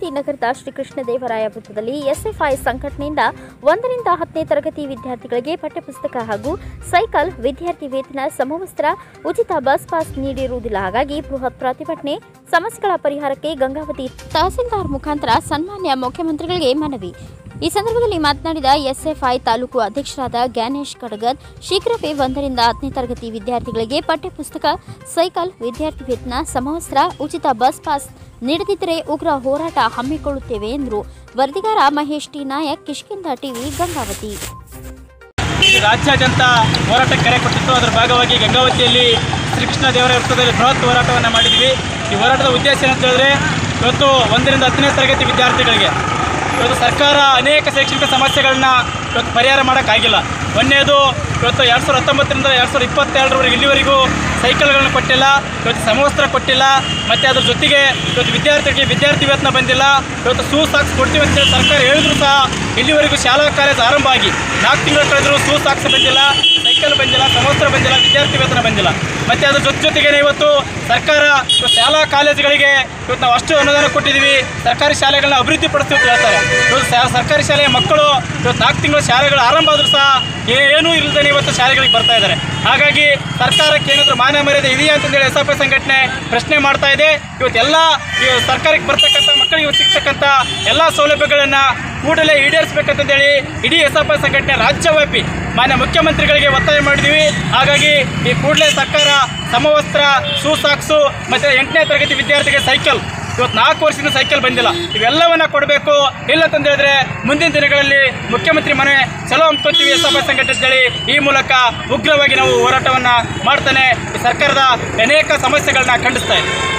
ಗಂಗಾವತಿ ನಗರದ ಶ್ರೀಕೃಷ್ಣ ದೇವರಾಯ ವೃತ್ತದಲ್ಲಿ ಎಸ್ಎಫ್ಐ ಸಂಘಟನೆಯಿಂದ ಒಂದರಿಂದ ಹತ್ತನೇ ತರಗತಿ ವಿದ್ಯಾರ್ಥಿಗಳಿಗೆ ಪಠ್ಯಪುಸ್ತಕ ಹಾಗೂ ಸೈಕಲ್ ವಿದ್ಯಾರ್ಥಿ ವೇತನ ಸಮವಸ್ತ್ರ ಉಚಿತ ಬಸ್ ಪಾಸ್ ನೀಡಿರುವುದಿಲ್ಲ ಹಾಗಾಗಿ ಬೃಹತ್ ಪ್ರತಿಭಟನೆ ಸಮಸ್ಯೆಗಳ ಪರಿಹಾರಕ್ಕೆ ಗಂಗಾವತಿ ತಹಸೀಲ್ದಾರ್ ಮುಖಾಂತರ ಸನ್ಮಾನ್ಯ ಮುಖ್ಯಮಂತ್ರಿಗಳಿಗೆ ಮನವಿ ಈ ಸಂದರ್ಭದಲ್ಲಿ ಮಾತನಾಡಿದ ಎಸ್ಎಫ್ಐ ತಾಲೂಕು ಅಧ್ಯಕ್ಷರಾದ ಜ್ಞಾನೇಶ್ ಕಡಗದ್ ಶೀಘ್ರವೇ ಒಂದರಿಂದ ಹತ್ತನೇ ತರಗತಿ ವಿದ್ಯಾರ್ಥಿಗಳಿಗೆ ಪಠ್ಯಪುಸ್ತಕ ಸೈಕಲ್ ವಿದ್ಯಾರ್ಥಿ ವೇತನ ಸಮವಸ್ತ್ರ ಉಚಿತ ಬಸ್ ಪಾಸ್ ನೀಡದಿದ್ದರೆ ಉಗ್ರ ಹೋರಾಟ ಹಮ್ಮಿಕೊಳ್ಳುತ್ತೇವೆ ಎಂದರು ವರದಿಗಾರ ಮಹೇಶ್ ಟಿ ನಾಯಕ್ ಕಿಷ್ಕಿಂದ ಟಿವಿ ಗಂಗಾವತಿ ಇದು ರಾಜ್ಯಾದ್ಯಂತ ಹೋರಾಟಕ್ಕೆ ಕರೆ ಕೊಟ್ಟಿತ್ತು ಅದರ ಭಾಗವಾಗಿ ಗಂಗಾವತಿಯಲ್ಲಿ ಶ್ರೀಕೃಷ್ಣ ದೇವರ ವೃತ್ತದಲ್ಲಿ ಬೃಹತ್ ಹೋರಾಟವನ್ನು ಮಾಡಿದ್ವಿ ಈ ಹೋರಾಟದ ಉದ್ದೇಶ ಏನಂತ ಹೇಳಿದ್ರೆ ಇವತ್ತು ಒಂದರಿಂದ ಹತ್ತನೇ ತರಗತಿ ವಿದ್ಯಾರ್ಥಿಗಳಿಗೆ ಇವತ್ತು ಸರ್ಕಾರ ಅನೇಕ ಶೈಕ್ಷಣಿಕ ಸಮಸ್ಯೆಗಳನ್ನ ಇವತ್ತು ಪರಿಹಾರ ಮಾಡೋಕ್ಕಾಗಿಲ್ಲ ಒಂದನೇದು ಇವತ್ತು ಎರಡು ಸಾವಿರದ ಹತ್ತೊಂಬತ್ತರಿಂದ ಎರಡು ಸಾವಿರದ ಇಪ್ಪತ್ತೆರಡರವರೆಗೆ ಇಲ್ಲಿವರೆಗೂ ಸೈಕಲ್ಗಳನ್ನು ಕೊಟ್ಟಿಲ್ಲ ಇವತ್ತು ಸಮವಸ್ತ್ರ ಕೊಟ್ಟಿಲ್ಲ ಮತ್ತು ಅದ್ರ ಜೊತೆಗೆ ಇವತ್ತು ವಿದ್ಯಾರ್ಥಿಗಳಿಗೆ ವಿದ್ಯಾರ್ಥಿ ವೇತನ ಬಂದಿಲ್ಲ ಇವತ್ತು ಶೂ ಸಾಕ್ಸ್ ಕೊಡ್ತೀವಿ ಅಂತೇಳಿ ಸರ್ಕಾರ ಹೇಳಿದ್ರು ಸಹ ಇಲ್ಲಿವರೆಗೂ ಶಾಲಾ ಕಾಲೇಜು ಆರಂಭ ಆಗಿ ನಾಲ್ಕು ತಿಂಗಳು ಕಳೆದರೂ ಶೂ ಸಾಕ್ಸ್ ಬಂದಿಲ್ಲ ಸೈಕಲ್ ಬಂದಿಲ್ಲ ಸಮವಸ್ತ್ರ ಬಂದಿಲ್ಲ ವಿದ್ಯಾರ್ಥಿ ವೇತನ ಬಂದಿಲ್ಲ ಮತ್ತು ಅದ್ರ ಜೊತೆ ಜೊತೆಗೇ ಇವತ್ತು ಸರ್ಕಾರ ಇವತ್ತು ಶಾಲಾ ಕಾಲೇಜುಗಳಿಗೆ ಇವತ್ತು ನಾವು ಅಷ್ಟು ಅನುದಾನ ಕೊಟ್ಟಿದ್ದೀವಿ ಸರ್ಕಾರಿ ಶಾಲೆಗಳನ್ನ ಅಭಿವೃದ್ಧಿ ಪಡಿಸ್ತೀವಿ ಅಂತ ಹೇಳ್ತಾರೆ ಇವತ್ತು ಸಾ- ಸರ್ಕಾರಿ ಶಾಲೆಯ ಮಕ್ಕಳು ಇವತ್ತು ನಾಲ್ಕು ತಿಂಗಳು ಶಾಲೆಗಳು ಆರಂಭ ಆದರೂ ಸಹ ಏನೂ ಇಲ್ಲದೇ ಇವತ್ತು ಶಾಲೆಗಳಿಗೆ ಬರ್ತಾ ಇದ್ದಾರೆ ಹಾಗಾಗಿ ಸರ್ಕಾರಕ್ಕೆ ಏನಾದರೂ ಮಾನ ಮರ್ಯಾದೆ ಇದೆಯಾ ಅಂತಂದೇಳಿ ಎಸ್ ಎಫ್ ಐ ಸಂಘಟನೆ ಪ್ರಶ್ನೆ ಮಾಡ್ತಾ ಇದೆ ಇವತ್ತೆಲ್ಲ ಈ ಸರ್ಕಾರಕ್ಕೆ ಬರ್ತಕ್ಕಂಥ ಮಕ್ಕಳಿಗೆ ಇವತ್ತು ಸಿಗ್ತಕ್ಕಂಥ ಎಲ್ಲ ಸೌಲಭ್ಯಗಳನ್ನು ಕೂಡಲೇ ಈಡೇರಿಸಬೇಕಂತಂದೇಳಿ ಇಡೀ ಎಸ್ ಎಫ್ ಐ ಸಂಘಟನೆ ರಾಜ್ಯವ್ಯಾಪಿ ಮಾನ್ಯ ಮುಖ್ಯಮಂತ್ರಿಗಳಿಗೆ ಒತ್ತಾಯ ಮಾಡಿದ್ದೀವಿ ಹಾಗಾಗಿ ಈ ಕೂಡಲೇ ಸರ್ಕಾರ ಸಮವಸ್ತ್ರ ಶೂ ಸಾಕ್ಸು ಮತ್ತು ಎಂಟನೇ ತರಗತಿ ವಿದ್ಯಾರ್ಥಿಗೆ ಸೈಕಲ್ ಇವತ್ತು ನಾಲ್ಕು ವರ್ಷದಿಂದ ಸೈಕಲ್ ಬಂದಿಲ್ಲ ಇವೆಲ್ಲವನ್ನ ಕೊಡಬೇಕು ಇಲ್ಲ ಅಂತಂದು ಹೇಳಿದ್ರೆ ಮುಂದಿನ ದಿನಗಳಲ್ಲಿ ಮುಖ್ಯಮಂತ್ರಿ ಮನೆ ಚಲೋ ಹಮ್ಮಿಕೊಳ್ತೀವಿ ಎಸ್ ಎಫ್ ಐ ಸಂಘಟನೆ ಅಂತೇಳಿ ಈ ಮೂಲಕ ಉಗ್ರವಾಗಿ ನಾವು ಹೋರಾಟವನ್ನು ಮಾಡ್ತಾನೆ ಈ ಸರ್ಕಾರದ ಅನೇಕ ಸಮಸ್ಯೆಗಳನ್ನ ಖಂಡಿಸ್ತಾ ಇದೆ